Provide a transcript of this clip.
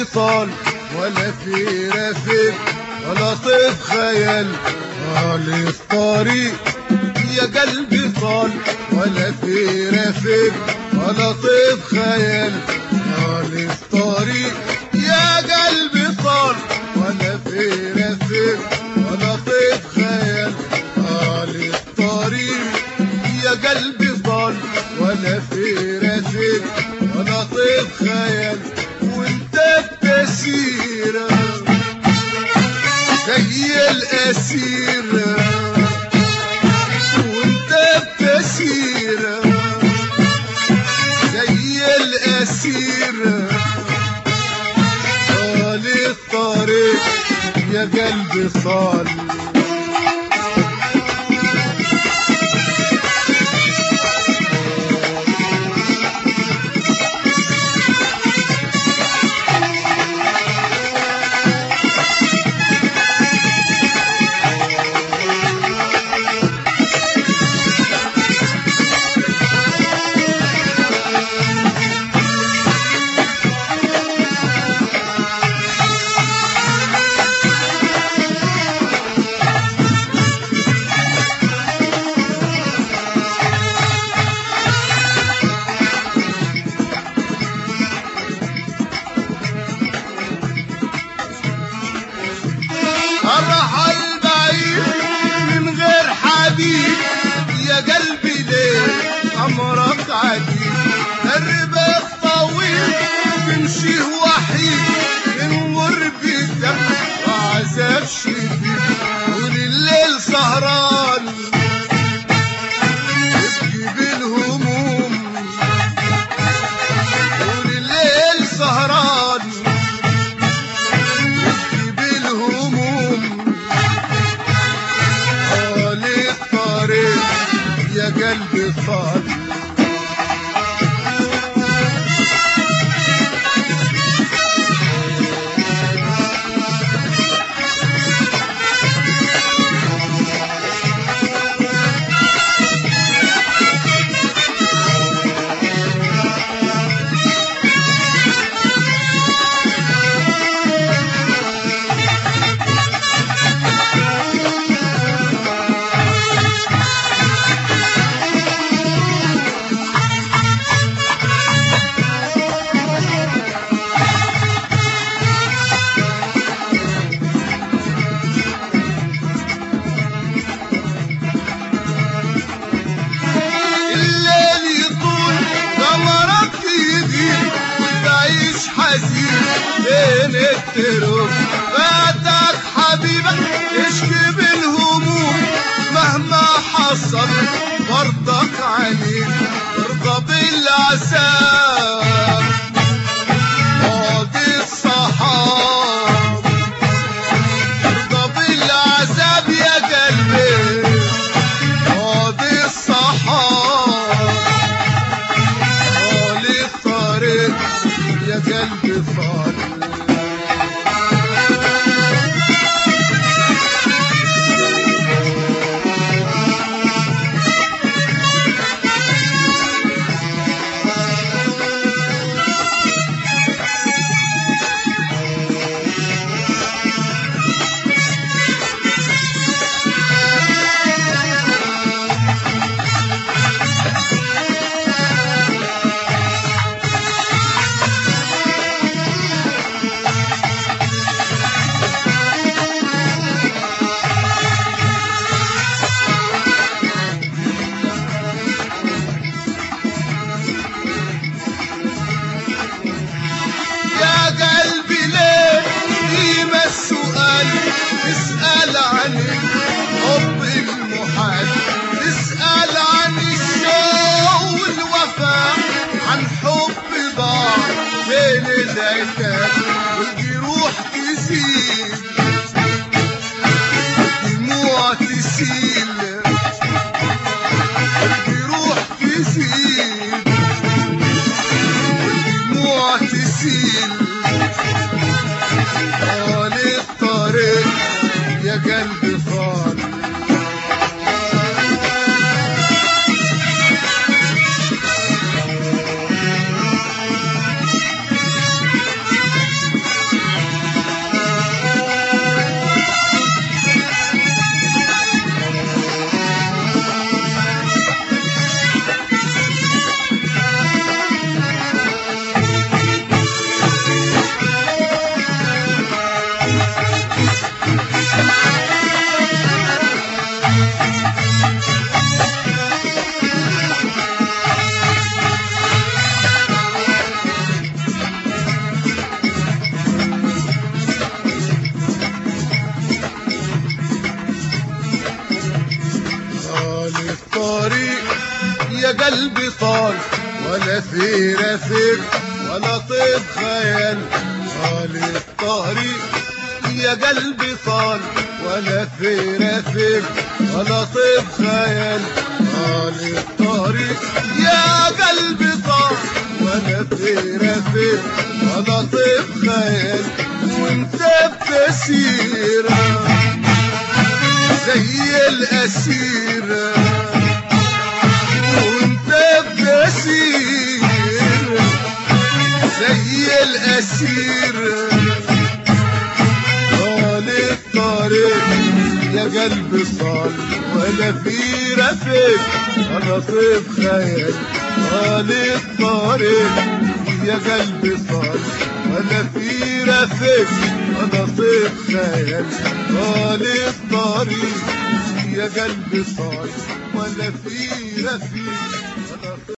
وصال ولا في رفيق ولا طيف خيال خالص طريق يا قلبي طال ولا في رفيق ولا طيف خيال خالص طريق يا قلبي طال ولا في رفيق ولا طيف خيال خالص طريق يا قلبي طال ولا في رفيق ولا طيف خيال وانت بتسيره زي الأسيرة وانت بتسيرة زي الأسيرة طال الطريق يا قلبي صال الرحل بعيد من غير حبيب يا قلبي ليه امرك عجيب الرباط طويل بمشي وحيد بنمر بدم وعذاب شديد ولليل سهران يبكي بالهموم ولليل سهران يبكي بالهموم طال الطريق يا قلبي طال الليل يطول قمرك يغيب وتعيش حزين بين التروب فاتك حبيبك تشكي بالهموم مهما حصل برضك عليك ترضى بالعذاب قاضي الصحاب ترضى بالعذاب يا قلبي قاضي الصحاب طال الطريق يا قلبي طال يا قلبي ليه ديما السؤال تسأل عن الحب المحال تسأل عن الشوق والوفاء عن حب ضاع بين العتاب والجروح تزيد الدموع تسيل الجروح تزيد دموع تسيل طال الطريق يا قلبي قلبي صال ولا في رفيق ولا طيب خيال طال الطريق يا قلبي صال ولا في رفيق ولا طيب خيال طال الطريق يا قلبي صال ولا في رفيق ولا طيب خيال وانت بتسيره زي الأسيرة وانت بتسير زي الأسيرة طال الطريق يا قلبي صال ولا في رفيق ولا طيب خيال طال الطريق يا قلبي صال ولا في رفيق ولا طيب خيال طال الطريق يا قلبي صال ولا في رفيق